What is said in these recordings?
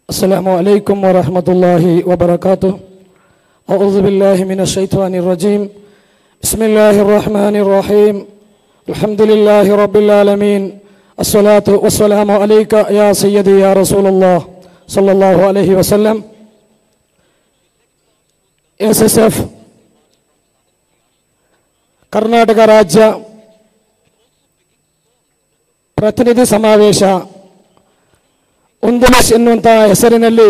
السلام عليكم ورحمة الله وبركاته أعوذ بالله من الشيطان الرجيم بسم الله الرحمن الرحيم الحمد لله رب العالمين الصلاة والسلام عليك يا سيدي يا رسول الله صلى الله عليه وسلم S S F Karnataka ರಾಜ್ಯ ಪ್ರತಿನಿಧಿ ಸಮಾವೇಶ ಒಂದಿನಸ್ ಎನ್ನುವಂತಹ ಹೆಸರಿನಲ್ಲಿ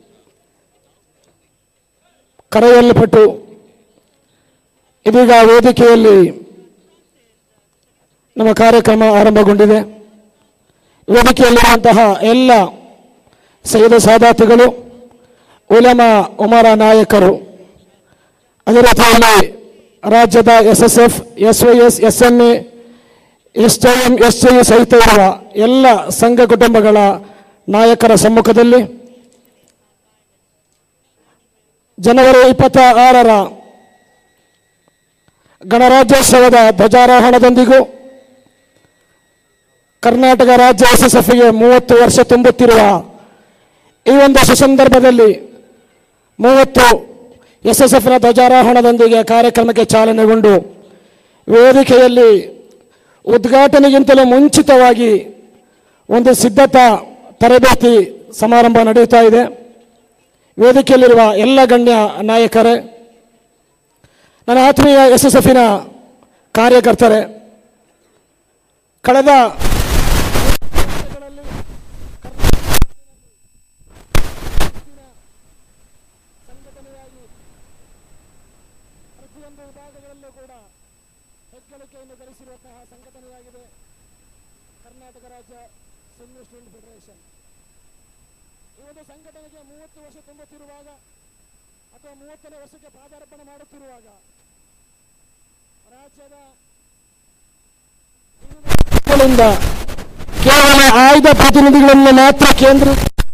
ಕರೆಯಲ್ಪಟ್ಟು ಇದೀಗ ವೇದಿಕೆಯಲ್ಲಿ ನಮ್ಮ ಕಾರ್ಯಕ್ರಮ ಆರಂಭಗೊಂಡಿದೆ ವೇದಿಕೆಯಲ್ಲಿರುವಂತಹ ಎಲ್ಲ ಸೈದ ಸಾದಾತಿಗಳು ಉಲಮ ಉಮರ ನಾಯಕರು ಅದೇ ರೀತಿಯಲ್ಲಿ ರಾಜ್ಯದ S S F S Y S S N A S I M S I ಸಹಿತ ಇರುವ ಎಲ್ಲ ಸಂಘ ಕುಟುಂಬಗಳ ನಾಯಕರ ಸಮ್ಮುಖದಲ್ಲಿ ಜನವರಿ ಇಪ್ಪತ್ತ ಆರರ ಗಣರಾಜ್ಯೋತ್ಸವದ ಧ್ವಜಾರೋಹಣದೊಂದಿಗೂ ಕರ್ನಾಟಕ ರಾಜ್ಯ ಎಸ್ ಎಸ್ ಎಫ್ಗೆ ಮೂವತ್ತು ವರ್ಷ ತುಂಬುತ್ತಿರುವ ಈ ಒಂದು ಸುಸಂದರ್ಭದಲ್ಲಿ ಮೂವತ್ತು ಎಸ್ ಎಸ್ ಎಫ್ನ ಧ್ವಜಾರೋಹಣದೊಂದಿಗೆ ಕಾರ್ಯಕ್ರಮಕ್ಕೆ ಚಾಲನೆಗೊಂಡು ವೇದಿಕೆಯಲ್ಲಿ ಉದ್ಘಾಟನೆಗಿಂತಲೂ ಮುಂಚಿತವಾಗಿ ಒಂದು ಸಿದ್ಧತಾ ತರಬೇತಿ ಸಮಾರಂಭ ನಡೆಯುತ್ತಾ ಇದೆ ವೇದಿಕೆಯಲ್ಲಿರುವ ಎಲ್ಲ ಗಣ್ಯ ನಾಯಕರೇ ನನ್ನ ಆತ್ಮೀಯ ಎಸ್ ಎಸ್ ಎಫಿನ ಕಾರ್ಯಕರ್ತರೇ ಕಳೆದ ಪ್ರತಿಯೊಂದು ವಿಭಾಗಗಳಲ್ಲೂ ಕೂಡ ಹೆಗ್ಗಳಿಕೆಯನ್ನು ಗಳಿಸಿರುವಂತಹ ಸಂಘಟನೆಯಾಗಿದೆ ಕರ್ನಾಟಕ ರಾಜ್ಯ ಸುನ್ನಿ ಸ್ಟೂಡೆಂಟ್ ಫೆಡರೇಷನ್ ಈ ಒಂದು ಸಂಘಟನೆಗೆ ಮೂವತ್ತು ವರ್ಷ ತುಂಬುತ್ತಿರುವಾಗ ಅಥವಾ ಮೂವತ್ತನೇ ವರ್ಷಕ್ಕೆ ಪಾದಾರ್ಪಣೆ ಮಾಡುತ್ತಿರುವಾಗ ರಾಜ್ಯದ ವಿವಿಧ ರಾಜ್ಯಗಳಿಂದ ಕೇವಲ ಆಯ್ದ ಪ್ರತಿನಿಧಿಗಳನ್ನು ಮಾತ್ರ ಕೇಂದ್ರ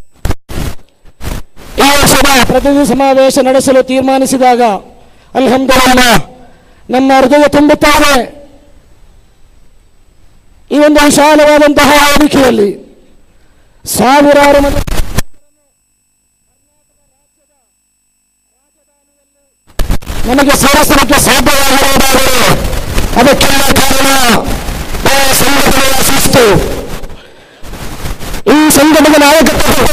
ಈ ವರ್ಷದ ಪ್ರತಿನಿಧಿ ಸಮಾವೇಶ ನಡೆಸಲು ತೀರ್ಮಾನಿಸಿದಾಗ ಅಲ್ಹಮ್ದುಲಿಲ್ಲ ನಮ್ಮ ಹೃದಯ ತುಂಬುತ್ತಾರೆ ಈ ಒಂದು ವಿಶಾಲವಾದಂತಹ ವೇದಿಕೆಯಲ್ಲಿ ಸಾವಿರಾರು ಮಂದಿ ನನಗೆ ಸೇರಿಸಲಿಕ್ಕೆ ಸಾಧ್ಯವಾಗಿರುವುದಾದರೆ ಅದಕ್ಕೆಲ್ಲ ಕಾರಣ ಆ ಸಂಘಟನೆಯ ಶಿಸ್ತು ಈ ಸಂಘಟನೆಯ ನಾಯಕತ್ವ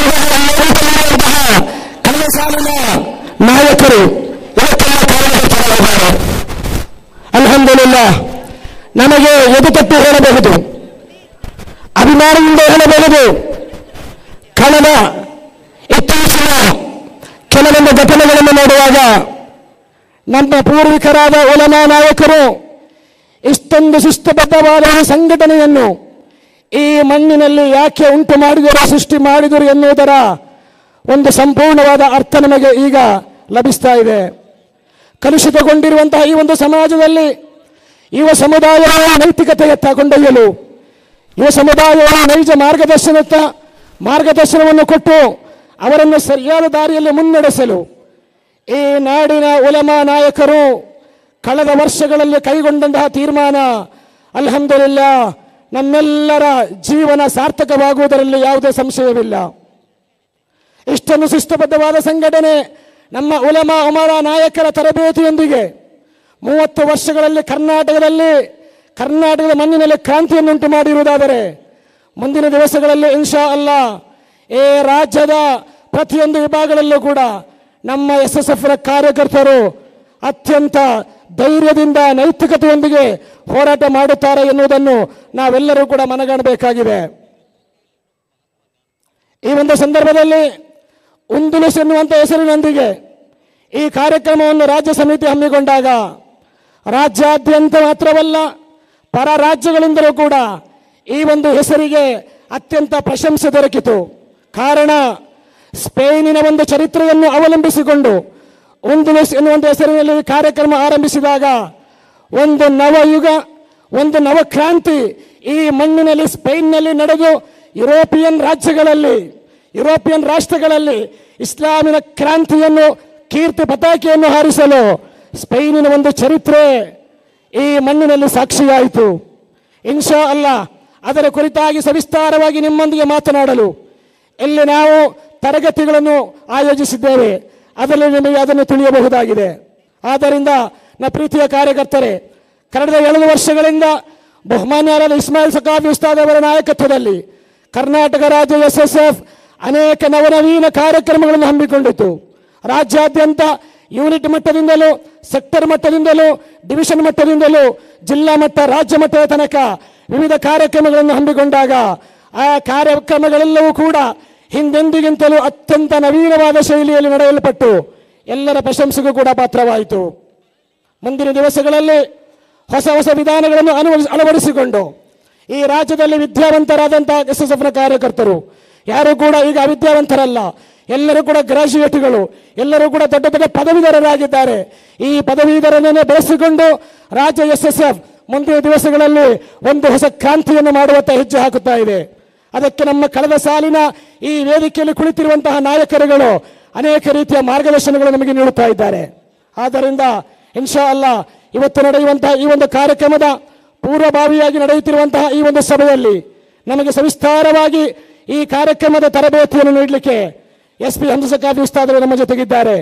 ಕಳೆದ ಸಾಲಿನ ನಾಯಕರು ಇವತ್ತೆಲ್ಲ ಕಾರ್ಯಕರ್ತರಾಗಿದ್ದಾರೆ ಅಲ್ಹಮ್ದುಲಿಲ್ಲ ನಮಗೆ ಎದುತಟ್ಟು ಹೇಳಬಹುದು ಅಭಿಮಾನದಿಂದ ಹೇಳಬಹುದು ಕಳೆದ ಇತ್ತೀಚಿನ ಕೆಲವೊಂದು ಘಟನೆಗಳನ್ನು ನೋಡುವಾಗ ನಮ್ಮ ಪೂರ್ವಿಕರಾದ ಉಲಮಾ ನಾಯಕರು ಇಷ್ಟೊಂದು ಶಿಸ್ತಬದ್ಧವಾದ ಈ ಸಂಘಟನೆಯನ್ನು ಈ ಮಣ್ಣಿನಲ್ಲಿ ಯಾಕೆ ಉಂಟು ಮಾಡಿದರು ಸೃಷ್ಟಿ ಮಾಡಿದರು ಎನ್ನುವುದರ ಒಂದು ಸಂಪೂರ್ಣವಾದ ಅರ್ಥ ನಮಗೆ ಈಗ ಲಭಿಸ್ತಾ ಇದೆ ಕಲುಷಿತಗೊಂಡಿರುವಂತಹ ಈ ಒಂದು ಸಮಾಜದಲ್ಲಿ ಯುವ ಸಮುದಾಯಗಳ ನೈತಿಕತೆಯತ್ತ ಕೊಂಡೊಯ್ಯಲು ಯುವ ಸಮುದಾಯಗಳ ನೈಜ ಮಾರ್ಗದರ್ಶನತ್ತ ಮಾರ್ಗದರ್ಶನವನ್ನು ಕೊಟ್ಟು ಅವರನ್ನು ಸರಿಯಾದ ದಾರಿಯಲ್ಲಿ ಮುನ್ನಡೆಸಲು ಈ ನಾಡಿನ ಉಲಮಾ ನಾಯಕರು ಕಳೆದ ವರ್ಷಗಳಲ್ಲಿ ಕೈಗೊಂಡಂತಹ ತೀರ್ಮಾನ ಅಲ್ಹಮ್ದುಲಿಲ್ಲ ನಮ್ಮೆಲ್ಲರ ಜೀವನ ಸಾರ್ಥಕವಾಗುವುದರಲ್ಲಿ ಯಾವುದೇ ಸಂಶಯವಿಲ್ಲ ಇಷ್ಟೊಂದು ಶಿಸ್ತಬದ್ಧವಾದ ಸಂಘಟನೆ ನಮ್ಮ ಉಲಮಾ ಉಮರ ನಾಯಕರ ತರಬೇತಿಯೊಂದಿಗೆ ಮೂವತ್ತು ವರ್ಷಗಳಲ್ಲಿ ಕರ್ನಾಟಕದಲ್ಲಿ ಕರ್ನಾಟಕದ ಮಣ್ಣಿನಲ್ಲಿ ಕ್ರಾಂತಿಯನ್ನುಂಟು ಮಾಡಿರುವುದಾದರೆ ಮುಂದಿನ ದಿವಸಗಳಲ್ಲಿ ಇನ್ಶಾ ಅಲ್ಲ ಈ ರಾಜ್ಯದ ಪ್ರತಿಯೊಂದು ವಿಭಾಗಗಳಲ್ಲೂ ಕೂಡ ನಮ್ಮ ಎಸ್ ಎಸ್ ಎಫ್ನ ಕಾರ್ಯಕರ್ತರು ಅತ್ಯಂತ ಧೈರ್ಯದಿಂದ ನೈತಿಕತೆಯೊಂದಿಗೆ ಹೋರಾಟ ಮಾಡುತ್ತಾರೆ ಎನ್ನುವುದನ್ನು ನಾವೆಲ್ಲರೂ ಕೂಡ ಮನಗಾಣಬೇಕಾಗಿದೆ ಈ ಒಂದು ಸಂದರ್ಭದಲ್ಲಿ ಉಂದುಲುಸ್ ಎನ್ನುವಂಥ ಹೆಸರಿನೊಂದಿಗೆ ಈ ಕಾರ್ಯಕ್ರಮವನ್ನು ರಾಜ್ಯ ಸಮಿತಿ ಹಮ್ಮಿಕೊಂಡಾಗ ರಾಜ್ಯಾದ್ಯಂತ ಮಾತ್ರವಲ್ಲ ಪರ ರಾಜ್ಯಗಳಿಂದಲೂ ಕೂಡ ಈ ಒಂದು ಹೆಸರಿಗೆ ಅತ್ಯಂತ ಪ್ರಶಂಸೆ ದೊರಕಿತು ಕಾರಣ ಸ್ಪೇನಿನ ಒಂದು ಚರಿತ್ರೆಯನ್ನು ಅವಲಂಬಿಸಿಕೊಂಡು ಉಂದುಲುಸ್ ಎನ್ನುವಂಥ ಹೆಸರಿನಲ್ಲಿ ಈ ಕಾರ್ಯಕ್ರಮ ಆರಂಭಿಸಿದಾಗ ಒಂದು ನವಯುಗ ಒಂದು ನವಕ್ರಾಂತಿ ಈ ಮಣ್ಣಿನಲ್ಲಿ ಸ್ಪೇನ್ನಲ್ಲಿ ನಡೆದು ಯುರೋಪಿಯನ್ ರಾಜ್ಯಗಳಲ್ಲಿ ಯುರೋಪಿಯನ್ ರಾಷ್ಟ್ರಗಳಲ್ಲಿ ಇಸ್ಲಾಮಿನ ಕ್ರಾಂತಿಯನ್ನು ಕೀರ್ತಿ ಪತಾಕೆಯನ್ನು ಹಾರಿಸಲು ಸ್ಪೇನಿನ ಒಂದು ಚರಿತ್ರೆ ಈ ಮಣ್ಣಿನಲ್ಲಿ ಸಾಕ್ಷಿಯಾಯಿತು ಇನ್ಶಾ ಅಲ್ಲ ಅದರ ಕುರಿತಾಗಿ ಸವಿಸ್ತಾರವಾಗಿ ನಿಮ್ಮೊಂದಿಗೆ ಮಾತನಾಡಲು ಇಲ್ಲಿ ನಾವು ತರಗತಿಗಳನ್ನು ಆಯೋಜಿಸಿದ್ದೇವೆ ಅದರಲ್ಲಿ ನಿಮಗೆ ಅದನ್ನು ತಿಳಿಯಬಹುದಾಗಿದೆ ಆದ್ದರಿಂದ ನ ಪ್ರೀತಿಯ ಕಾರ್ಯಕರ್ತರೆ ಕಳೆದ ಎರಡು ವರ್ಷಗಳಿಂದ ಬಹುಮಾನ್ಯರಾದ ಇಸ್ಮಾಯಿಲ್ ಸಕಾಫಿ ಉಸ್ತಾದ್ ಅವರ ನಾಯಕತ್ವದಲ್ಲಿ ಕರ್ನಾಟಕ ರಾಜ್ಯ ಎಸ್ ಎಸ್ ಎಫ್ ಅನೇಕ ನವನವೀನ ಕಾರ್ಯಕ್ರಮಗಳನ್ನು ಹಮ್ಮಿಕೊಂಡಿತು ರಾಜ್ಯಾದ್ಯಂತ ಯೂನಿಟ್ ಮಟ್ಟದಿಂದಲೂ ಸೆಕ್ಟರ್ ಮಟ್ಟದಿಂದಲೂ ಡಿವಿಷನ್ ಮಟ್ಟದಿಂದಲೂ ಜಿಲ್ಲಾ ಮಟ್ಟ ರಾಜ್ಯ ಮಟ್ಟದ ತನಕ ವಿವಿಧ ಕಾರ್ಯಕ್ರಮಗಳನ್ನು ಹಮ್ಮಿಕೊಂಡಾಗ ಆ ಕಾರ್ಯಕ್ರಮಗಳೆಲ್ಲವೂ ಕೂಡ ಹಿಂದೆಂದಿಗಿಂತಲೂ ಅತ್ಯಂತ ನವೀನವಾದ ಶೈಲಿಯಲ್ಲಿ ನಡೆಯಲ್ಪಟ್ಟು ಎಲ್ಲರ ಪ್ರಶಂಸೆಗೂ ಕೂಡ ಪಾತ್ರವಾಯಿತು ಮುಂದಿನ ದಿವಸಗಳಲ್ಲಿ ಹೊಸ ಹೊಸ ವಿಧಾನಗಳನ್ನು ಅನುವ ಅಳವಡಿಸಿಕೊಂಡು ಈ ರಾಜ್ಯದಲ್ಲಿ ವಿದ್ಯಾವಂತರಾದಂತಹ ಎಸ್ ಎಸ್ ಎಫ್ನ ಕಾರ್ಯಕರ್ತರು ಯಾರು ಕೂಡ ಈಗ ಅವಿದ್ಯಾವಂತರಲ್ಲ ಎಲ್ಲರೂ ಕೂಡ ಗ್ರಾಜ್ಯುಯೇಟ್ಗಳು ಎಲ್ಲರೂ ಕೂಡ ದೊಡ್ಡ ದೊಡ್ಡ ಪದವೀಧರರಾಗಿದ್ದಾರೆ ಈ ಪದವೀಧರನ್ನೇ ಬೆಳೆಸಿಕೊಂಡು ರಾಜ್ಯ ಎಸ್ ಎಸ್ ಎಫ್ ಮುಂದಿನ ದಿವಸಗಳಲ್ಲಿ ಒಂದು ಹೊಸ ಕ್ರಾಂತಿಯನ್ನು ಮಾಡುವತ್ತ ಹೆಜ್ಜೆ ಹಾಕುತ್ತಾ ಇದೆ ಅದಕ್ಕೆ ನಮ್ಮ ಕಳೆದ ಸಾಲಿನ ಈ ವೇದಿಕೆಯಲ್ಲಿ ಕುಳಿತಿರುವಂತಹ ನಾಯಕರುಗಳು ಅನೇಕ ರೀತಿಯ ಮಾರ್ಗದರ್ಶನಗಳು ನಮಗೆ ನೀಡುತ್ತಾ ಇದ್ದಾರೆ ಆದ್ದರಿಂದ ಇನ್ಶಾ ಅಲ್ಲ ಇವತ್ತು ನಡೆಯುವಂತಹ ಈ ಒಂದು ಕಾರ್ಯಕ್ರಮದ ಪೂರ್ವಭಾವಿಯಾಗಿ ನಡೆಯುತ್ತಿರುವಂತಹ ಈ ಒಂದು ಸಭೆಯಲ್ಲಿ ನಮಗೆ ಸವಿಸ್ತಾರವಾಗಿ ಈ ಕಾರ್ಯಕ್ರಮದ ತರಬೇತಿಯನ್ನು ನೀಡಲಿಕ್ಕೆ ಎಸ್ ಪಿ ಹಂಸಕಾಫಿ ಉಸ್ತಾದರು ನಮ್ಮ ಜೊತೆಗಿದ್ದಾರೆ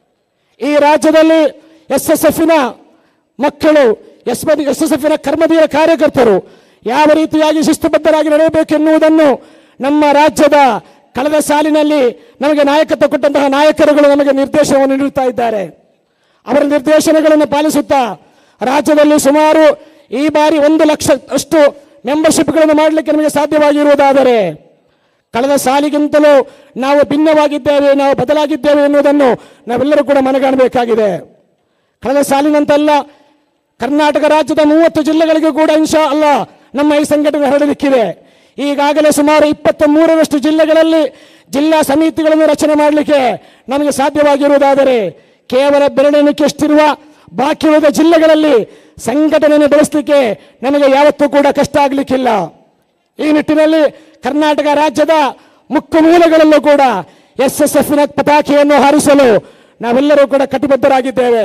ಈ ರಾಜ್ಯದಲ್ಲಿ ಎಸ್ ಎಸ್ ಎಫ್ನ ಮಕ್ಕಳು ಎಸ್ ಎಸ್ ಎಸ್ ಎಫ್ನ ಕರ್ಮಧೀರ ಕಾರ್ಯಕರ್ತರು ಯಾವ ರೀತಿಯಾಗಿ ಶಿಸ್ತುಬದ್ಧರಾಗಿ ನಡೆಯಬೇಕೆನ್ನುವುದನ್ನು ನಮ್ಮ ರಾಜ್ಯದ ಕಳೆದ ಸಾಲಿನಲ್ಲಿ ನಮಗೆ ನಾಯಕತ್ವ ಕೊಟ್ಟಂತಹ ನಾಯಕರುಗಳು ನಮಗೆ ನಿರ್ದೇಶನವನ್ನು ನೀಡುತ್ತಾ ಇದ್ದಾರೆ ಅವರ ನಿರ್ದೇಶನಗಳನ್ನು ಪಾಲಿಸುತ್ತಾ ರಾಜ್ಯದಲ್ಲಿ ಸುಮಾರು ಈ ಬಾರಿ ಒಂದು ಲಕ್ಷ ಅಷ್ಟು ಮೆಂಬರ್ಶಿಪ್ಗಳನ್ನು ಮಾಡಲಿಕ್ಕೆ ನಮಗೆ ಸಾಧ್ಯವಾಗಿರುವುದಾದರೆ ಕಳೆದ ಸಾಲಿಗಿಂತಲೂ ನಾವು ಭಿನ್ನವಾಗಿದ್ದೇವೆ ನಾವು ಬದಲಾಗಿದ್ದೇವೆ ಎನ್ನುವುದನ್ನು ನಾವೆಲ್ಲರೂ ಕೂಡ ಮನಗಾಣಬೇಕಾಗಿದೆ ಕಳೆದ ಸಾಲಿನಂತಲ್ಲ ಕರ್ನಾಟಕ ರಾಜ್ಯದ ಮೂವತ್ತು ಜಿಲ್ಲೆಗಳಿಗೂ ಕೂಡ ಇನ್ಶಾ ಅಲ್ಲ ನಮ್ಮ ಈ ಸಂಘಟನೆ ಹರಡಲಿಕ್ಕಿದೆ ಈಗಾಗಲೇ ಸುಮಾರು ಇಪ್ಪತ್ತ ಮೂರರಷ್ಟು ಜಿಲ್ಲೆಗಳಲ್ಲಿ ಜಿಲ್ಲಾ ಸಮಿತಿಗಳನ್ನು ರಚನೆ ಮಾಡಲಿಕ್ಕೆ ನಮಗೆ ಸಾಧ್ಯವಾಗಿರುವುದಾದರೆ ಕೇವಲ ಬೆರಳೆಣಿಕೆಯಷ್ಟಿರುವ ಬಾಕಿ ಉಳಿದ ಜಿಲ್ಲೆಗಳಲ್ಲಿ ಸಂಘಟನೆಯನ್ನು ಬೆಳೆಸಲಿಕ್ಕೆ ನಮಗೆ ಯಾವತ್ತೂ ಕೂಡ ಕಷ್ಟ ಆಗಲಿಕ್ಕಿಲ್ಲ ಈ ನಿಟ್ಟಿನಲ್ಲಿ ಕರ್ನಾಟಕ ರಾಜ್ಯದ ಮುಖ್ಯ ಮೂಲಗಳಲ್ಲೂ ಕೂಡ ಎಸ್ ಎಸ್ ಎಫ್ನ ಪತಾಕೆಯನ್ನು ಹಾರಿಸಲು ನಾವೆಲ್ಲರೂ ಕೂಡ ಕಟಿಬದ್ಧರಾಗಿದ್ದೇವೆ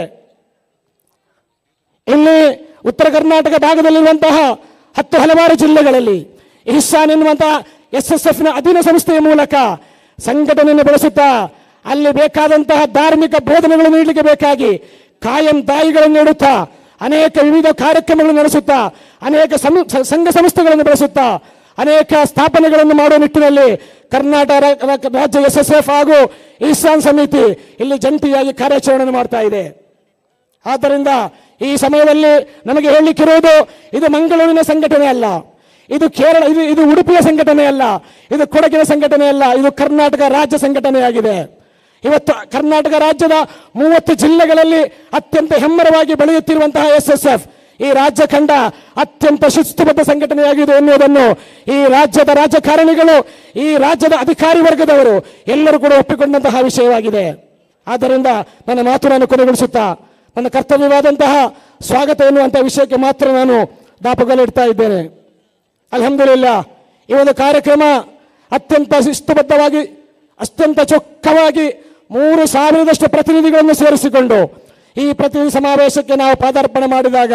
ಇಲ್ಲಿ ಉತ್ತರ ಕರ್ನಾಟಕ ಭಾಗದಲ್ಲಿರುವಂತಹ ಹತ್ತು ಹಲವಾರು ಜಿಲ್ಲೆಗಳಲ್ಲಿ ಇಹ್ಸಾನ್ ಎನ್ನುವಂತಹ ಎಸ್ ಎಸ್ ಎಫ್ನ ಅಧೀನ ಸಂಸ್ಥೆಯ ಮೂಲಕ ಸಂಘಟನೆಯನ್ನು ಬೆಳೆಸುತ್ತಾ ಅಲ್ಲಿ ಬೇಕಾದಂತಹ ಧಾರ್ಮಿಕ ಬೋಧನೆಗಳನ್ನು ನೀಡಲಿಕ್ಕೆ ಬೇಕಾಗಿ ಕಾಯಂ ದಾಯಿಗಳನ್ನು ನೀಡುತ್ತಾ ಅನೇಕ ವಿವಿಧ ಕಾರ್ಯಕ್ರಮಗಳನ್ನು ನಡೆಸುತ್ತಾ ಅನೇಕ ಸಂ- ಸ- ಸಂಘ ಸಂಸ್ಥೆಗಳನ್ನು ಬೆಳೆಸುತ್ತಾ ಅನೇಕ ಸ್ಥಾಪನೆಗಳನ್ನು ಮಾಡುವ ನಿಟ್ಟಿನಲ್ಲಿ ಕರ್ನಾಟಕ ರಾ- ರಾಜ್ಯ ಎಸ್ ಎಸ್ ಎಫ್ ಹಾಗೂ ಇಹ್ಸಾನ್ ಸಮಿತಿ ಇಲ್ಲಿ ಜಂಟಿಯಾಗಿ ಕಾರ್ಯಾಚರಣೆ ಮಾಡ್ತಾ ಇದೆ ಆದ್ದರಿಂದ ಈ ಸಮಯದಲ್ಲಿ ನಮಗೆ ಹೇಳಲಿಕ್ಕಿರುವುದು ಇದು ಮಂಗಳೂರಿನ ಸಂಘಟನೆ ಅಲ್ಲ ಇದು ಕೇರಳ ಇದು ಇದು ಉಡುಪಿಯ ಸಂಘಟನೆ ಅಲ್ಲ ಇದು ಕೊಡಗಿನ ಸಂಘಟನೆ ಅಲ್ಲ ಇದು ಕರ್ನಾಟಕ ರಾಜ್ಯ ಸಂಘಟನೆಯಾಗಿದೆ ಇವತ್ತು ಕರ್ನಾಟಕ ರಾಜ್ಯದ ಮೂವತ್ತು ಜಿಲ್ಲೆಗಳಲ್ಲಿ ಅತ್ಯಂತ ಹೆಮ್ಮರವಾಗಿ ಬೆಳೆಯುತ್ತಿರುವಂತಹ ಎಸ್ ಎಸ್ ಎಫ್ ಈ ರಾಜ್ಯ ಕಂಡ ಅತ್ಯಂತ ಶಿಸ್ತುಬದ್ಧ ಸಂಘಟನೆಯಾಗಿದೆ ಎನ್ನುವುದನ್ನು ಈ ರಾಜ್ಯದ ರಾಜಕಾರಣಿಗಳು ಈ ರಾಜ್ಯದ ಅಧಿಕಾರಿ ವರ್ಗದವರು ಎಲ್ಲರೂ ಕೂಡ ಒಪ್ಪಿಕೊಂಡಂತಹ ವಿಷಯವಾಗಿದೆ ಆದ್ದರಿಂದ ನನ್ನ ಮಾತು ನಾನು ಕೊನೆಗೊಳಿಸುತ್ತಾ ನನ್ನ ಕರ್ತವ್ಯವಾದಂತಹ ಸ್ವಾಗತ ಎನ್ನುವಂತಹ ವಿಷಯಕ್ಕೆ ಮಾತ್ರ ನಾನು ದಾಪುಗಾಲಿಡ್ತಾ ಇದ್ದೇನೆ ಅಲ್ಹಮ್ದುಲಿಲ್ಲ ಈ ಒಂದು ಕಾರ್ಯಕ್ರಮ ಅತ್ಯಂತ ಶಿಸ್ತುಬದ್ಧವಾಗಿ ಅತ್ಯಂತ ಚೊಕ್ಕವಾಗಿ ಮೂರು ಸಾವಿರದಷ್ಟು ಪ್ರತಿನಿಧಿಗಳನ್ನು ಸೇರಿಸಿಕೊಂಡು ಈ ಪ್ರತಿನಿಧಿ ಸಮಾವೇಶಕ್ಕೆ ನಾವು ಪಾದಾರ್ಪಣೆ ಮಾಡಿದಾಗ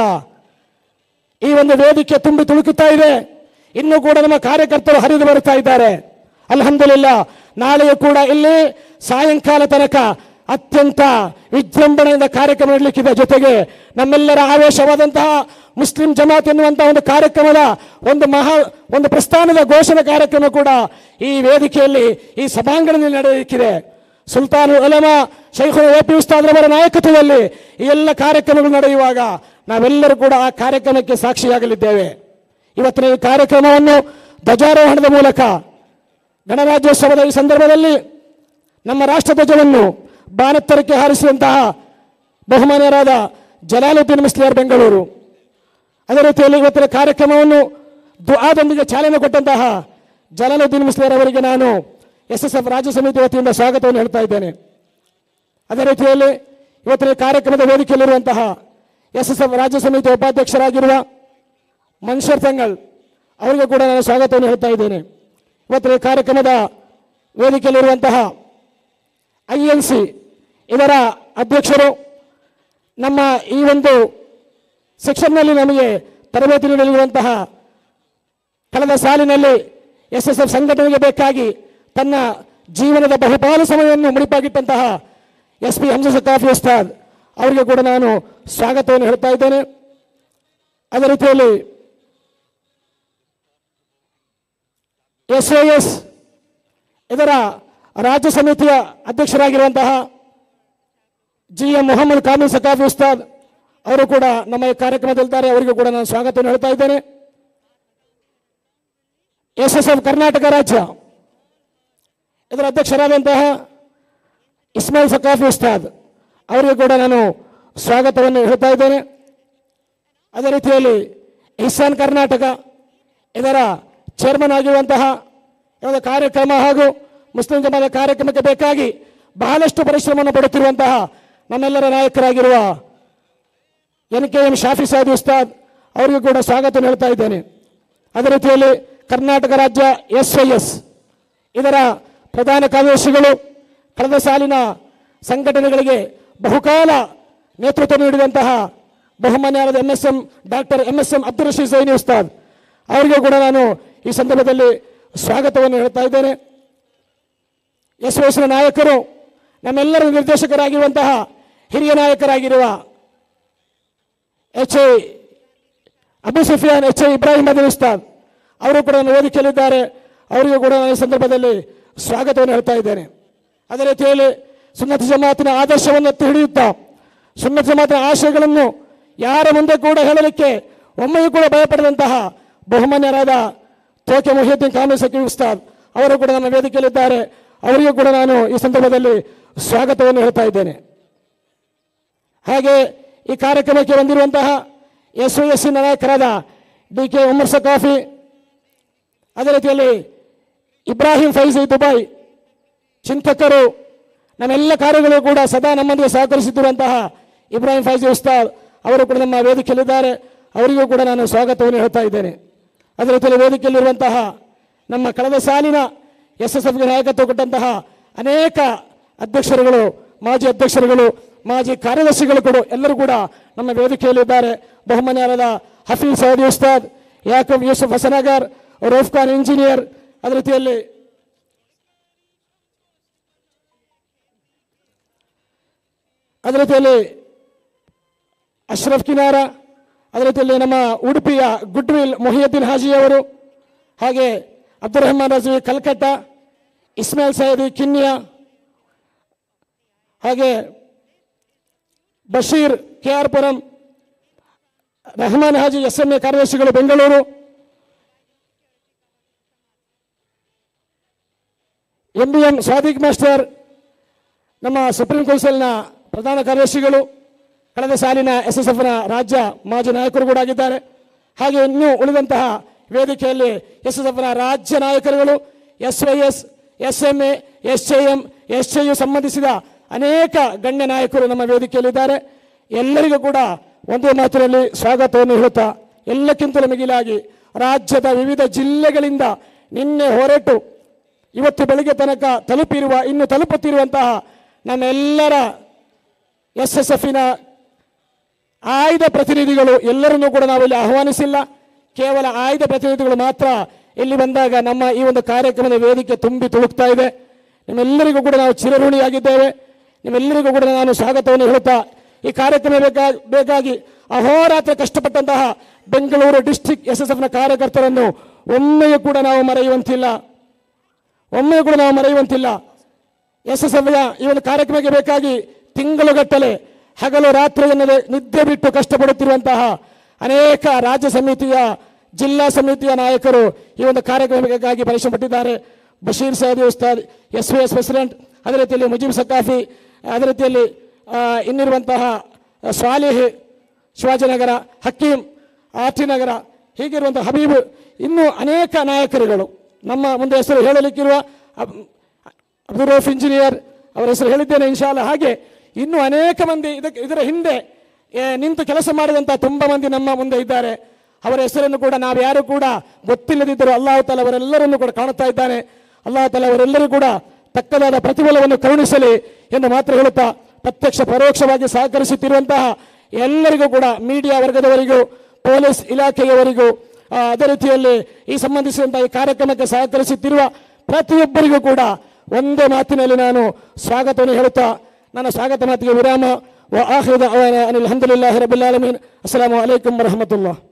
ಈ ಒಂದು ವೇದಿಕೆ ತುಂಬಿ ತುಳುಕುತ್ತಾ ಇದೆ ಇನ್ನೂ ಕೂಡ ನಮ್ಮ ಕಾರ್ಯಕರ್ತರು ಹರಿದು ಬರುತ್ತಾ ಇದ್ದಾರೆ ಅಲ್ಹಮ್ದುಲಿಲ್ಲ ನಾಳೆಯೂ ಕೂಡ ಇಲ್ಲಿ ಸಾಯಂಕಾಲ ತನಕ ಅತ್ಯಂತ ವಿಜೃಂಭಣೆಯಿಂದ ಕಾರ್ಯಕ್ರಮ ನಡೆಯಲಿಕ್ಕಿದೆ ಜೊತೆಗೆ ನಮ್ಮೆಲ್ಲರ ಆವೇಶವಾದಂತಹ ಮುಸ್ಲಿಂ ಜಮಾತ್ ಎನ್ನುವಂತಹ ಒಂದು ಕಾರ್ಯಕ್ರಮದ ಒಂದು ಮಹಾ ಒಂದು ಪ್ರಸ್ಥಾನದ ಘೋಷಣೆ ಕಾರ್ಯಕ್ರಮ ಕೂಡ ಈ ವೇದಿಕೆಯಲ್ಲಿ ಈ ಸಭಾಂಗಣದಲ್ಲಿ ನಡೆಯಲಿಕ್ಕಿದೆ ಸುಲ್ತಾನ್ ಉಲಮ ಶೈಖುಲ್ ಎ ಪಿ ಉಸ್ತಾದ್ರವರ ನಾಯಕತ್ವದಲ್ಲಿ ಈ ಎಲ್ಲ ಕಾರ್ಯಕ್ರಮಗಳು ನಡೆಯುವಾಗ ನಾವೆಲ್ಲರೂ ಕೂಡ ಆ ಕಾರ್ಯಕ್ರಮಕ್ಕೆ ಸಾಕ್ಷಿಯಾಗಲಿದ್ದೇವೆ ಇವತ್ತಿನ ಈ ಕಾರ್ಯಕ್ರಮವನ್ನು ಧ್ವಜಾರೋಹಣದ ಮೂಲಕ ಗಣರಾಜ್ಯೋತ್ಸವದ ಈ ಸಂದರ್ಭದಲ್ಲಿ ನಮ್ಮ ರಾಷ್ಟ್ರಧ್ವಜವನ್ನು ಬಾನೆತ್ತರಕ್ಕೆ ಹಾರಿಸಿದಂತಹ ಬಹುಮಾನ್ಯರಾದ ಜಲಾಲುದ್ದೀನ್ ಮಿಸ್ಲಿಯರ್ ಬೆಂಗಳೂರು ಅದೇ ರೀತಿಯಲ್ಲಿ ಇವತ್ತಿನ ಕಾರ್ಯಕ್ರಮವನ್ನು ದುಆದೊಂದಿಗೆ ಚಾಲನೆ ಕೊಟ್ಟಂತಹ ಜಲಾಲುದ್ದೀನ್ ಮುಸ್ಲಿಯರ್ ಅವರಿಗೆ ನಾನು ಎಸ್ ಎಸ್ ಎಫ್ ರಾಜ್ಯ ಸಮಿತಿ ವತಿಯಿಂದ ಸ್ವಾಗತವನ್ನು ಹೇಳ್ತಾ ಇದ್ದೇನೆ ಅದೇ ರೀತಿಯಲ್ಲಿ ಇವತ್ತಿನ ಕಾರ್ಯಕ್ರಮದ ವೇದಿಕೆಯಲ್ಲಿರುವಂತಹ ಎಸ್ ಎಸ್ ಎಫ್ ರಾಜ್ಯ ಸಮಿತಿ ಉಪಾಧ್ಯಕ್ಷರಾಗಿರುವ ಮನ್ಷರ್ ತಂಗಳ್ ಅವರಿಗೆ ಕೂಡ ನಾನು ಸ್ವಾಗತವನ್ನು ಹೇಳ್ತಾ ಇದ್ದೇನೆ ಇವತ್ತಿನ ಕಾರ್ಯಕ್ರಮದ ವೇದಿಕೆಯಲ್ಲಿರುವಂತಹ ಐ ಎನ್ ಸಿ ಇದರ ಅಧ್ಯಕ್ಷರು ನಮ್ಮ ಈ ಒಂದು ಸೆಕ್ಷನ್ನಲ್ಲಿ ನಮಗೆ ತರಬೇತಿ ನೀಡಲಿರುವಂತಹ ಕಳೆದ ಸಾಲಿನಲ್ಲಿ ಎಸ್ ಎಸ್ ಎಫ್ ಸಂಘಟನೆಗೆ ಬೇಕಾಗಿ ತನ್ನ ಜೀವನದ ಬಹುಪಾಲು ಸಮಯವನ್ನು ಮುಡಿಪಾಗಿಟ್ಟಂತಹ ಎಸ್ ಪಿ ಹಂಸ ಸಕಾಫಿ ಉಸ್ತಾದ್ ಅವರಿಗೆ ಕೂಡ ನಾನು ಸ್ವಾಗತವನ್ನು ಹೇಳ್ತಾ ಇದ್ದೇನೆ ಅದೇ ರೀತಿಯಲ್ಲಿ ಎಸ್ ಎಸ್ ಇದರ ರಾಜ್ಯ ಸಮಿತಿಯ ಅಧ್ಯಕ್ಷರಾಗಿರುವಂತಹ ಜಿ ಎಂ ಮೊಹಮ್ಮದ್ ಕಾಮಿಲ್ ಸಕಾಫಿ ಉಸ್ತಾದ್ ಅವರು ಕೂಡ ನಮ್ಮ ಈ ಕಾರ್ಯಕ್ರಮದಲ್ಲಿದ್ದಾರೆ ಅವರಿಗೂ ಕೂಡ ನಾನು ಸ್ವಾಗತವನ್ನು ಹೇಳ್ತಾ ಇದ್ದೇನೆ ಎಸ್ ಎಸ್ ಎಫ್ ಕರ್ನಾಟಕ ರಾಜ್ಯ ಇದರ ಅಧ್ಯಕ್ಷರಾದಂತಹ ಇಸ್ಮಾಯಿಲ್ ಸಕಾಫಿ ಉಸ್ತಾದ್ ಅವರಿಗೆ ಕೂಡ ನಾನು ಸ್ವಾಗತವನ್ನು ಹೇಳ್ತಾ ಇದ್ದೇನೆ ಅದೇ ರೀತಿಯಲ್ಲಿ ಇಹ್ಸಾನ್ ಕರ್ನಾಟಕ ಇದರ ಚೇರ್ಮನ್ ಆಗಿರುವಂತಹ ಯಾವುದೇ ಕಾರ್ಯಕ್ರಮ ಹಾಗೂ ಮುಸ್ಲಿಂ ಜಮಾದ ಕಾರ್ಯಕ್ರಮಕ್ಕೆ ಬೇಕಾಗಿ ಬಹಳಷ್ಟು ಪರಿಶ್ರಮವನ್ನು ಪಡುತ್ತಿರುವಂತಹ ನಮ್ಮೆಲ್ಲರ ನಾಯಕರಾಗಿರುವ N K M Shafi Sadi ಉಸ್ತಾದ್ ಅವರಿಗೂ ಕೂಡ ಸ್ವಾಗತ ಹೇಳ್ತಾ ಇದ್ದೇನೆ ಅದೇ ರೀತಿಯಲ್ಲಿ ಕರ್ನಾಟಕ ರಾಜ್ಯ ಎಸ್ ಐ ಎಸ್ ಇದರ ಪ್ರಧಾನ ಕಾರ್ಯದರ್ಶಿಗಳು ಕಳೆದ ಸಾಲಿನ ಸಂಘಟನೆಗಳಿಗೆ ಬಹುಕಾಲ ನೇತೃತ್ವ ನೀಡಿದಂತಹ ಬಹುಮಾನ್ಯರಾದ M S M doctor M S M Abdul Rasheed Saini ಉಸ್ತಾದ್ ಅವರಿಗೂ ಕೂಡ ನಾನು ಈ ಸಂದರ್ಭದಲ್ಲಿ ಸ್ವಾಗತವನ್ನು ಹೇಳ್ತಾ ಇದ್ದೇನೆ ಎಸ್ ವಯಸ್ಸಿನ ನಾಯಕರು ನಮ್ಮೆಲ್ಲರ ನಿರ್ದೇಶಕರಾಗಿರುವಂತಹ ಹಿರಿಯ ನಾಯಕರಾಗಿರುವ H I Abu Sufiyan H I Ibrahim Adi ಉಸ್ತಾದ್ ಅವರು ಕೂಡ ನನ್ನ ವೇದಿಕೆಯಲ್ಲಿದ್ದಾರೆ ಅವರಿಗೂ ಕೂಡ ನಾನು ಈ ಸಂದರ್ಭದಲ್ಲಿ ಸ್ವಾಗತವನ್ನು ಹೇಳ್ತಾ ಇದ್ದೇನೆ ಅದೇ ರೀತಿಯಲ್ಲಿ ಸುನ್ನತ್ ಜಮಾತಿನ ಆದರ್ಶವನ್ನು ಎತ್ತಿ ಹಿಡಿಯುತ್ತಾ ಸುನ್ನತ್ ಜಮಾತಿನ ಆಶಯಗಳನ್ನು ಯಾರ ಮುಂದೆ ಕೂಡ ಹೇಳಲಿಕ್ಕೆ ಒಮ್ಮೆಯೂ ಕೂಡ ಭಯಪಡದಂತಹ ಬಹುಮಾನ್ಯರಾದ ತೋಕೆ ಮೊಹಿದ್ದೀನ್ ಕಾಮಿಲ್ ಸಕೀರ್ ಉಸ್ತಾದ್ ಅವರು ಕೂಡ ನನ್ನ ವೇದಿಕೆಯಲ್ಲಿದ್ದಾರೆ ಅವರಿಗೂ ಕೂಡ ನಾನು ಈ ಸಂದರ್ಭದಲ್ಲಿ ಸ್ವಾಗತವನ್ನು ಹೇಳ್ತಾ ಇದ್ದೇನೆ ಹಾಗೆ ಈ ಕಾರ್ಯಕ್ರಮಕ್ಕೆ ಬಂದಿರುವಂತಹ ಎಸ್ ಒ ಎಸ್ ನಾಯಕರಾದ ಡಿ ಕೆ ಉಮರ್ ಸಕಾಫಿ ಅದೇ ರೀತಿಯಲ್ಲಿ ಇಬ್ರಾಹಿಂ ಫೈಜಿ ದುಬೈ ಚಿಂತಕರು ನಮ್ಮೆಲ್ಲ ಕಾರ್ಯಗಳು ಕೂಡ ಸದಾ ನಮ್ಮೊಂದಿಗೆ ಸಹಕರಿಸುತ್ತಿರುವಂತಹ ಇಬ್ರಾಹಿಂ ಫೈಜಿ ಉಸ್ತಾದ್ ಅವರು ಕೂಡ ನಮ್ಮ ವೇದಿಕೆಯಲ್ಲಿದ್ದಾರೆ ಅವರಿಗೂ ಕೂಡ ನಾನು ಸ್ವಾಗತವನ್ನು ಹೇಳ್ತಾ ಇದ್ದೇನೆ ಅದೇ ರೀತಿಯಲ್ಲಿ ವೇದಿಕೆಯಲ್ಲಿರುವಂತಹ ನಮ್ಮ ಕಳೆದ ಸಾಲಿನ ಎಸ್ ಎಸ್ ಎಫ್ಗೆ ನಾಯಕತ್ವ ಕೊಟ್ಟಂತಹ ಅನೇಕ ಅಧ್ಯಕ್ಷರುಗಳು ಮಾಜಿ ಅಧ್ಯಕ್ಷರುಗಳು ಮಾಜಿ ಕಾರ್ಯದರ್ಶಿಗಳು ಕೂಡ ಎಲ್ಲರೂ ಕೂಡ ನಮ್ಮ ವೇದಿಕೆಯಲ್ಲಿದ್ದಾರೆ ಬಹುಮಾನ್ಯರಾದ ಹಫೀಜ್ ಸೌದಿ ಉಸ್ತಾದ್ ಯಾಕಬ್ ಯೂಸುಫ್ ಹಸನಗರ್ ರೌಫ್ ಖಾನ್ ಇಂಜಿನಿಯರ್ ಅದೇ ರೀತಿಯಲ್ಲಿ ಅದೇ ರೀತಿಯಲ್ಲಿ ಅಶ್ರಫ್ ಕಿನಾರ ಅದೇ ರೀತಿಯಲ್ಲಿ ನಮ್ಮ ಉಡುಪಿಯ ಗುಡ್ವಿಲ್ ಮೊಹಿಯುದ್ದೀನ್ ಹಾಜಿ ಅವರು ಹಾಗೆ ಅಬ್ದುಲ್ ರಹಮಾನ್ ರಜವಿ ಕಲ್ಕಟ್ಟ ಇಸ್ಮಾಯಿಲ್ ಸೈದಿ ಕಿನ್ಯ ಹಾಗೆ Basheer K R Puram Rahman Haji S M A ಕಾರ್ಯದರ್ಶಿಗಳು Bengaluru M B M Sadiq master ನಮ್ಮ ಸುಪ್ರೀಂ ಕೌನ್ಸಿಲ್ನ ಪ್ರಧಾನ ಕಾರ್ಯದರ್ಶಿಗಳು ಕಳೆದ ಸಾಲಿನ ಎಸ್ ಎಸ್ ಎಫ್ನ ರಾಜ್ಯ ಮಾಜಿ ನಾಯಕರು ಕೂಡ ಆಗಿದ್ದಾರೆ ಹಾಗೆ ಇನ್ನೂ ಉಳಿದಂತಹ ವೇದಿಕೆಯಲ್ಲಿ ಎಸ್ ಎಸ್ ಎಫ್ನ ರಾಜ್ಯ ನಾಯಕರುಗಳು S Y S S M A S A M S A U ಸಂಬಂಧಿಸಿದ ಅನೇಕ ಗಣ್ಯ ನಾಯಕರು ನಮ್ಮ ವೇದಿಕೆಯಲ್ಲಿದ್ದಾರೆ ಎಲ್ಲರಿಗೂ ಕೂಡ ಒಂದೇ ಮಾತಿನಲ್ಲಿ ಸ್ವಾಗತವನ್ನು ಹೇಳುತ್ತಾ ಎಲ್ಲಕ್ಕಿಂತಲೂ ಮಿಗಿಲಾಗಿ ರಾಜ್ಯದ ವಿವಿಧ ಜಿಲ್ಲೆಗಳಿಂದ ನಿನ್ನೆ ಹೊರಟು ಇವತ್ತು ಬೆಳಿಗ್ಗೆ ತನಕ ತಲುಪಿರುವ ಇನ್ನು ತಲುಪುತ್ತಿರುವಂತಹ ನಮ್ಮೆಲ್ಲರ ಎಸ್ ಎಸ್ ಎಫಿನ ಆಯ್ದ ಪ್ರತಿನಿಧಿಗಳು ಎಲ್ಲರನ್ನೂ ಕೂಡ ನಾವು ಇಲ್ಲಿ ಆಹ್ವಾನಿಸಿಲ್ಲ ಕೇವಲ ಆಯ್ದ ಪ್ರತಿನಿಧಿಗಳು ಮಾತ್ರ ಇಲ್ಲಿ ಬಂದಾಗ ನಮ್ಮ ಈ ಒಂದು ಕಾರ್ಯಕ್ರಮದ ವೇದಿಕೆ ತುಂಬಿ ತುಳುಕ್ತಾ ಇದೆ ನಿಮ್ಮೆಲ್ಲರಿಗೂ ಕೂಡ ನಾವು ಚಿರಋಣಿಯಾಗಿದ್ದೇವೆ ನಿಮ್ಮೆಲ್ಲರಿಗೂ ಕೂಡ ನಾನು ಸ್ವಾಗತವನ್ನು ಹೇಳುತ್ತಾ ಈ ಕಾರ್ಯಕ್ರಮ ಬೇಕಾ ಬೇಕಾಗಿ ಅಹೋರಾತ್ರ ಕಷ್ಟಪಟ್ಟಂತಹ ಬೆಂಗಳೂರು ಡಿಸ್ಟಿಕ್ ಎಸ್ ಎಸ್ ಎಫ್ನ ಕಾರ್ಯಕರ್ತರನ್ನು ಒಮ್ಮೆಯೂ ಕೂಡ ನಾವು ಮರೆಯುವಂತಿಲ್ಲ ಒಮ್ಮೆಯೂ ಕೂಡ ನಾವು ಮರೆಯುವಂತಿಲ್ಲ ಎಸ್ ಎಸ್ ಎಫ್ನ ಈ ಒಂದು ಕಾರ್ಯಕ್ರಮಕ್ಕೆ ಬೇಕಾಗಿ ತಿಂಗಳುಗಟ್ಟಲೆ ಹಗಲು ರಾತ್ರಿ ಎನ್ನದೆ ನಿದ್ದೆ ಬಿಟ್ಟು ಕಷ್ಟಪಡುತ್ತಿರುವಂತಹ ಅನೇಕ ರಾಜ್ಯ ಸಮಿತಿಯ ಜಿಲ್ಲಾ ಸಮಿತಿಯ ನಾಯಕರು ಈ ಒಂದು ಕಾರ್ಯಕ್ರಮಕ್ಕಾಗಿ ಪರಿಶ್ರಮ ಪಟ್ಟಿದ್ದಾರೆ ಬಶೀರ್ ಸೈದಿ ಉಸ್ತಾದ್ ಎಸ್ ವಿ ಎಸ್ ಪ್ರೆಸಿಡೆಂಟ್ ಅದೇ ರೀತಿಯಲ್ಲಿ ಮುಜೀಬ್ ಸಕಾಫಿ ಅದೇ ರೀತಿಯಲ್ಲಿ ಆ, ಇನ್ನಿರುವಂತಹ ಸ್ವಾಲಿಹ್ ಶಿವಾಜಿನಗರ ಹಕೀಂ ಆರ್ಟಿನಗರ ಹೀಗಿರುವಂತಹ ಹಬೀಬ್ ಇನ್ನೂ ಅನೇಕ ನಾಯಕರುಗಳು ನಮ್ಮ ಮುಂದೆ ಹೆಸರು ಹೇಳಲಿಕ್ಕಿರುವ ಅಬ್- ಅಬ್ದುಲ್ ರೌಫ್ ಇಂಜಿನಿಯರ್ ಅವರ ಹೆಸರು ಹೇಳಿದ್ದೇನೆ ಇನ್ಶಾಲ್ಲ ಹಾಗೆ ಇನ್ನೂ ಅನೇಕ ಮಂದಿ ಇದಕ್ಕೆ ಇದರ ಹಿಂದೆ ಏ, ನಿಂತು ಕೆಲಸ ಮಾಡಿದಂಥ ತುಂಬ ಮಂದಿ ನಮ್ಮ ಮುಂದೆ ಇದ್ದಾರೆ ಅವರ ಹೆಸರನ್ನು ಕೂಡ ನಾವು ಯಾರು ಕೂಡ ಗೊತ್ತಿಲ್ಲದಿದ್ದರೂ ಅಲ್ಲಾಹ್ ತಾಲ ಅವರೆಲ್ಲರನ್ನು ಕೂಡ ಕಾಣುತ್ತಾ ಇದ್ದಾನೆ ಅಲ್ಲಾಹ್ ತಾಲ ಅವರೆಲ್ಲರೂ ಕೂಡ ತಕ್ಕದಾದ ಪ್ರತಿಫಲವನ್ನು ಕರುಣಿಸಲಿ ಎಂದು ಮಾತ್ರ ಹೇಳುತ್ತಾ ಪ್ರತ್ಯಕ್ಷ ಪರೋಕ್ಷವಾಗಿ ಸಹಕರಿಸುತ್ತಿರುವಂತಹ ಎಲ್ಲರಿಗೂ ಕೂಡ ಮೀಡಿಯಾ ವರ್ಗದವರಿಗೂ ಪೊಲೀಸ್ ಇಲಾಖೆಯವರಿಗೂ ಆ, ಅದೇ ರೀತಿಯಲ್ಲಿ ಈ ಸಂಬಂಧಿಸಿದಂತಹ ಈ ಕಾರ್ಯಕ್ರಮಕ್ಕೆ ಸಹಕರಿಸುತ್ತಿರುವ ಪ್ರತಿಯೊಬ್ಬರಿಗೂ ಕೂಡ ಒಂದೇ ಮಾತಿನಲ್ಲಿ ನಾನು ಸ್ವಾಗತವನ್ನು ಹೇಳುತ್ತಾ ನನ್ನ ಸ್ವಾಗತ ಮಾತಿಗೆ ವಿರಾಮ ವ ಆಖಿದ ಅನಿಲ್ ಅಲ್ಹಮ್ದುಲಿಲ್ಲಾಹಿ ರಬ್ಬಿಲ್ ಆಲಮೀನ್ ಅಸ್ಸಲಾಮು ಅಲೈಕುಂ ವರಹಮತುಲ್ಲಾಹ್